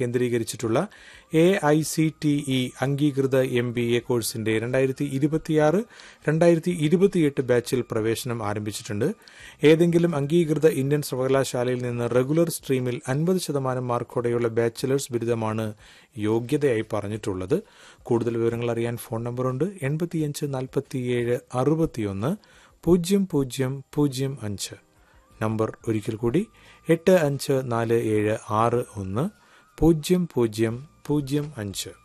കേന്ദ്രീകരിച്ചിട്ടുള്ള A I C T E അംഗീകൃത M B A കോഴ്സിന്റെ രണ്ടായിരത്തി ഇരുപത്തിയാറ് രണ്ടായിരത്തി ഇരുപത്തിയെട്ട് ബാച്ചിൽ പ്രവേശനം ആരംഭിച്ചിട്ടുണ്ട് ഏതെങ്കിലും അംഗീകൃത ഇന്ത്യൻ സർവകലാശാലയിൽ നിന്ന് റെഗുലർ സ്ട്രീമിൽ അൻപത് ശതമാനം മാർക്കോടെയുള്ള ബാച്ചിലേഴ്സ് ബിരുദമാണ് യോഗ്യതയായി പറഞ്ഞിട്ടുള്ളത് കൂടുതൽ വിവരങ്ങൾ അറിയാൻ ഫോൺ നമ്പറുണ്ട് എൺപത്തിയഞ്ച് നാൽപ്പത്തിയേഴ് അറുപത്തിയൊന്ന് പൂജ്യം പൂജ്യം പൂജ്യം അഞ്ച് നമ്പർ ഒരിക്കൽ കൂടി എട്ട് അഞ്ച് നാല് ഏഴ് ആറ് ഒന്ന് പൂജ്യം പൂജ്യം പൂജ്യം അഞ്ച്